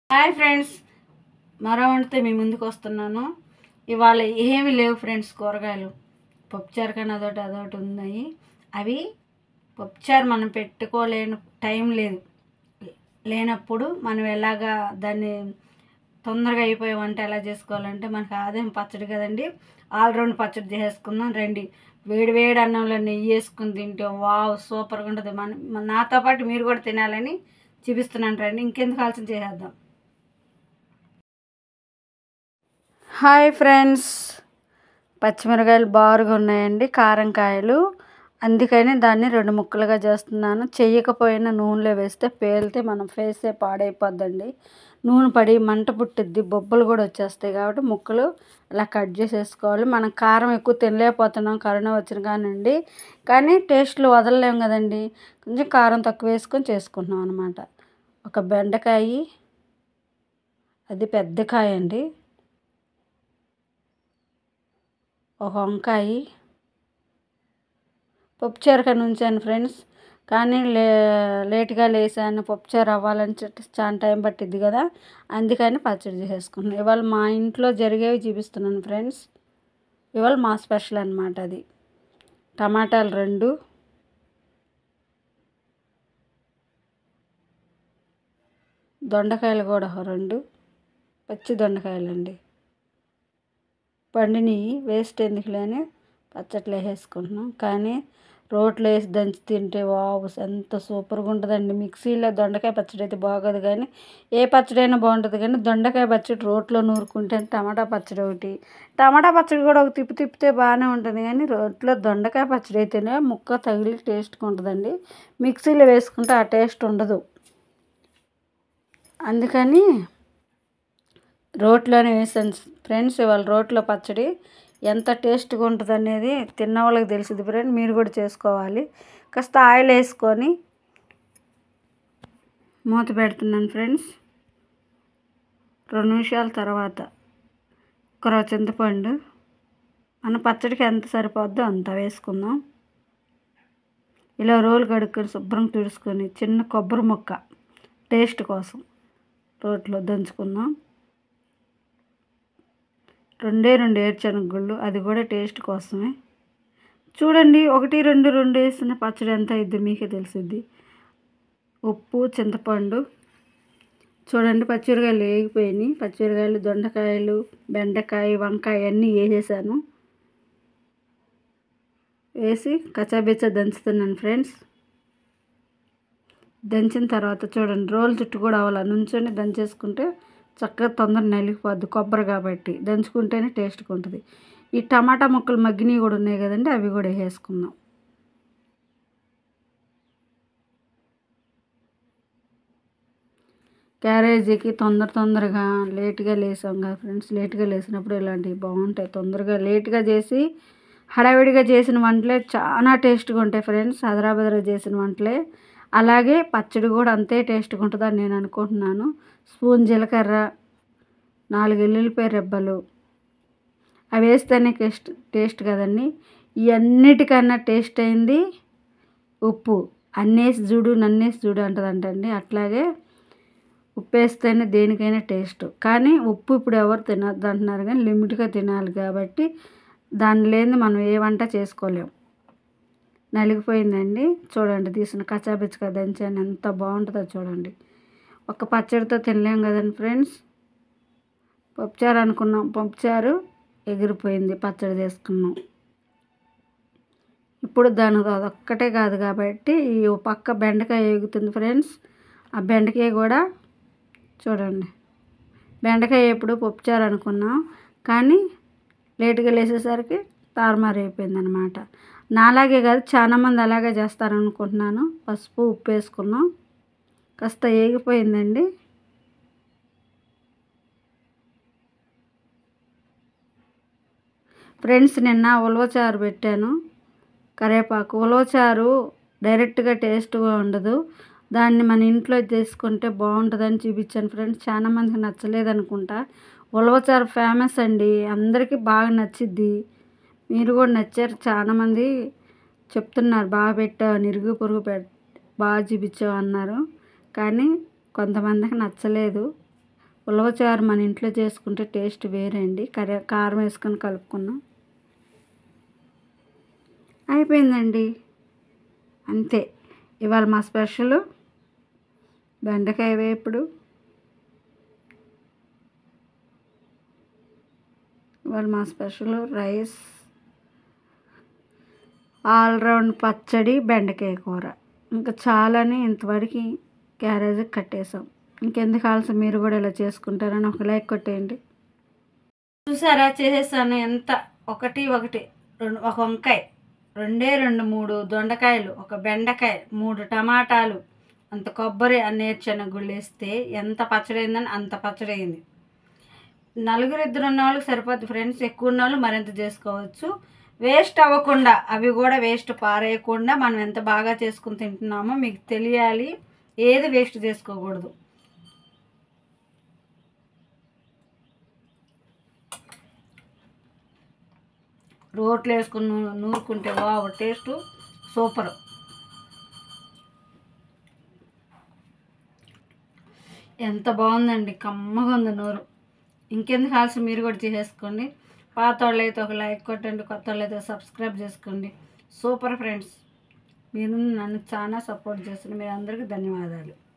hi friends మరో వంటతో మీ ముందుకు వస్తున్నాను ఇవాళ ఏమీ లేవు ఫ్రెండ్స్ కూరగాయలు పప్పుచారు కానీ అదొకటి అదొకటి ఉన్నాయి అవి పప్పుచారు మనం పెట్టుకోలేని టైం లేదు లేనప్పుడు మనం ఎలాగా దాన్ని తొందరగా అయిపోయే వంట ఎలా చేసుకోవాలంటే మనకు ఆదాయం పచ్చడి కదండి ఆల్రౌండ్ పచ్చడి చేసుకుందాం రండి వేడి వేడి అన్నంలో నెయ్యి వేసుకుని తింటే వావ్ సూపర్గా ఉంటుంది మన మన- నాతో పాటు మీరు కూడా తినాలని చూపిస్తున్నాను రండి ఇంకెందుకు ఆలోచన చేసేద్దాం హాయ్ ఫ్రెండ్స్ పచ్చిమిరకాయలు బారుగా ఉన్నాయండి కారం కాయలు అందుకని దాన్ని రెండు ముక్కలుగా చేస్తున్నాను చెయ్యకపోయినా నూనెలో వేస్తే పేలితే మన ఫేసే పాడైపోద్దండి నూనె పడి మంట పుట్టిద్ది బొబ్బలు కూడా వచ్చేస్తాయి కాబట్టి ముక్కలు ఇలా కట్ చేసేసుకోవాలి మనం కారం ఎక్కువ తినలేకపోతున్నాం కరోనా వచ్చిన కానివ్వండి కానీ టేస్ట్లు వదలలేం కదండి కొంచెం కారం తక్కువ వేసుకొని చేసుకుంటున్నాం అనమాట ఒక బెండకాయ అది పెద్ద కాయ అండి ఒక వంకాయ పప్పుచారు కానీ ఉంచాను ఫ్రెండ్స్ కానీ లే లేట్గా లేసాను పప్పుచారు అవ్వాలని చెప్పి చాలా టైం పట్టిద్ది కదా అందుకని పచ్చడి చేసేసుకున్నాను ఇవాళ మా ఇంట్లో జరిగేవి చూపిస్తున్నాను ఫ్రెండ్స్ ఇవాళ మా స్పెషల్ అనమాట అది టమాటాలు రెండు దొండకాయలు కూడా ఒక రెండు పచ్చి దొండకాయలు అండి పండిని వేస్ట్ ఎందుకులే అని పచ్చట్లో వేసేసుకుంటున్నాం కానీ రోట్లో వేసి దంచి తింటే వావ్ ఎంత సూపర్గా ఉంటుందండి మిక్సీలో దొండకాయ పచ్చడి అయితే బాగోదు కానీ ఏ పచ్చడి అయినా బాగుంటుంది కానీ దొండకాయ పచ్చడి రోట్లో నూరుకుంటే టమాటా పచ్చడి ఒకటి టమాటా పచ్చడి కూడా ఒక తిప్పి తిప్పితే బాగానే ఉంటుంది కానీ రోట్లో దొండకాయ పచ్చడి అయితేనే ముక్క తగిలి టేస్ట్గా ఉంటుందండి మిక్సీలో వేసుకుంటే ఆ టేస్ట్ ఉండదు అందుకని రోట్లోనే వేసాను ఫ్రెండ్స్ ఇవాళ రోట్లో పచ్చడి ఎంత టేస్ట్గా ఉంటుంది అనేది తిన్న వాళ్ళకి తెలిసింది ఫ్రెండ్ మీరు కూడా చేసుకోవాలి కాస్త ఆయిల్ వేసుకొని మూత పెడుతున్నాను ఫ్రెండ్స్ రెండు నిమిషాల తర్వాత ఒక చింతపండు మన పచ్చడికి ఎంత సరిపోద్దో అంత వేసుకుందాం ఇలా రోలు కడుక్కొని శుభ్రం తుడుచుకొని చిన్న కొబ్బరి ముక్క టేస్ట్ కోసం రోట్లో దంచుకుందాం రెండే రెండు ఏరుశనగగుళ్ళు అది కూడా టేస్ట్ కోసమే చూడండి ఒకటి రెండు రెండు వేసిన పచ్చడి ఎంత అయింది మీకే తెలిసిద్ది ఉప్పు చింతపండు చూడండి పచ్చిమిరకాయలు వేగిపోయినాయి పచ్చిమిరకాయలు దొండకాయలు బెండకాయ వంకాయ అన్నీ వేసేసాను వేసి కచ్చాబిచ్చా దంచుతున్నాను ఫ్రెండ్స్ దంచిన తర్వాత చూడండి రోల్ చుట్టూ కూడా అవ్వాలి నుంచొని దంచేసుకుంటే చక్కగా తొందర నలిగిపోద్ది కొబ్బరి కాబట్టి దంచుకుంటేనే టేస్ట్గా ఉంటుంది ఈ టమాటా ముక్కలు మగ్గినవి కూడా ఉన్నాయి కదండి అవి కూడా వేసుకుందాం క్యారేజీకి తొందర తొందరగా లేట్గా లేసాం కదా ఫ్రెండ్స్ లేట్గా లేసినప్పుడు ఇలాంటివి బాగుంటాయి తొందరగా లేట్గా చేసి హడావిడిగా చేసిన వంటలే చాలా టేస్ట్గా ఉంటాయి ఫ్రెండ్స్ హైదరాబాద్లో చేసిన వంటలే అలాగే పచ్చడి కూడా అంతే టేస్ట్గా ఉంటుందని నేను అనుకుంటున్నాను స్పూన్ జీలకర్ర నాలుగు ఎల్లుల్లిపాయ రెబ్బలు అవి వేస్తేనే టేస్ట్ టేస్ట్ కదండి ఇవన్నిటికన్నా టేస్ట్ అయింది ఉప్పు అన్నేసి చూడు నన్నేసి చూడు అంటదంటండి అట్లాగే ఉప్పు వేస్తేనే దేనికైనా టేస్ట్ కానీ ఉప్పు ఇప్పుడు ఎవరు తినద్దు అంటున్నారు కానీ లిమిట్గా తినాలి కాబట్టి దాని లేని మనం ఏ వంట చేసుకోలేము నలిగిపోయిందండి చూడండి తీసిన కచ్చాబిచ్చగా దంచాను ఎంత బాగుంటుందో చూడండి ఒక పచ్చడితో తినలేం కదండి ఫ్రెండ్స్ పప్పుచారు అనుకున్నాం పప్పుచారు ఎగిరిపోయింది పచ్చడి చేసుకున్నాం ఇప్పుడు దానికి అదొక్కటే కాదు కాబట్టి ఈ పక్క బెండకాయ ఎగుతుంది ఫ్రెండ్స్ ఆ బెండకాయ కూడా చూడండి బెండకాయ ఎప్పుడు పప్పుచారు అనుకున్నాం కానీ లేటుగా లేసేసరికి తారుమారు అయిపోయింది అనమాట నాలాగే కాదు చాలామంది అలాగే చేస్తారనుకుంటున్నాను పసుపు ఉప్పు వేసుకున్నాం కాస్త ఏగిపోయిందండి ఫ్రెండ్స్ నిన్న ఉలవచారు పెట్టాను కరేపాకు ఉలవచారు డైరెక్ట్గా టేస్ట్గా ఉండదు దాన్ని మన ఇంట్లో చేసుకుంటే బాగుంటుందని చూపించాను ఫ్రెండ్స్ చాలా మందికి నచ్చలేదు అనుకుంటా ఉలవచారు ఫేమస్ అండి అందరికీ బాగా నచ్చిద్ది మీరు కూడా నచ్చారు చాలామంది చెప్తున్నారు బాగా పెట్టావు నిరుగు పొరుగు పె బాగా చూపించావు అన్నారు కానీ కొంతమందికి నచ్చలేదు ఉలవచారు మన ఇంట్లో చేసుకుంటే టేస్ట్ వేరే అండి కర్రీ కారం వేసుకొని కలుపుకున్నాం అయిపోయిందండి అంతే ఇవాళ మా స్పెషల్ బెండకాయ వేపుడు ఇవాళ మా స్పెషల్ రైస్ ఆల్రౌండ్ పచ్చడి బెండకాయ కూర ఇంకా చాలని ఇంతవరకు క్యారేజ్ కట్టేసాం ఇంకెందుకు కావాల్సి మీరు కూడా ఇలా చేసుకుంటారని ఒక లైక్ కొట్టేయండి చూసారా చేసేసాను ఎంత ఒకటి ఒకటి రెండు ఒక వంకాయ రెండే రెండు మూడు దొండకాయలు ఒక బెండకాయ మూడు టమాటాలు అంత కొబ్బరి అన్నేర్చిన గుళ్ళు వేస్తే ఎంత పచ్చడి అయిందని అంత పచ్చడి అయింది నలుగురు ఇద్దరు ఉన్న వాళ్ళకి సరిపోద్ది ఫ్రెండ్స్ ఎక్కువ ఉన్న వాళ్ళు మరింత చేసుకోవచ్చు వేస్ట్ అవ్వకుండా అవి కూడా వేస్ట్ పారేయకుండా మనం ఎంత బాగా చేసుకుని తింటున్నామో మీకు తెలియాలి ఏది వేస్ట్ చేసుకోకూడదు రోట్లు వేసుకుని నూ- నూరుకుంటే వా టేస్ట్ సూపర్ ఎంత బాగుందండి కమ్మగా ఉంది నూరు ఇంకెందుకు ఆలస్యం మీరు కూడా చేసేసుకోండి పాత వాళ్ళు అయితే ఒక లైక్ కొట్టండి కొత్త వాళ్ళు అయితే సబ్స్క్రైబ్ చేసుకోండి సూపర్ ఫ్రెండ్స్ మీరు నన్ను చాలా సపోర్ట్ చేస్తున్నారు మీరు అందరికీ ధన్యవాదాలు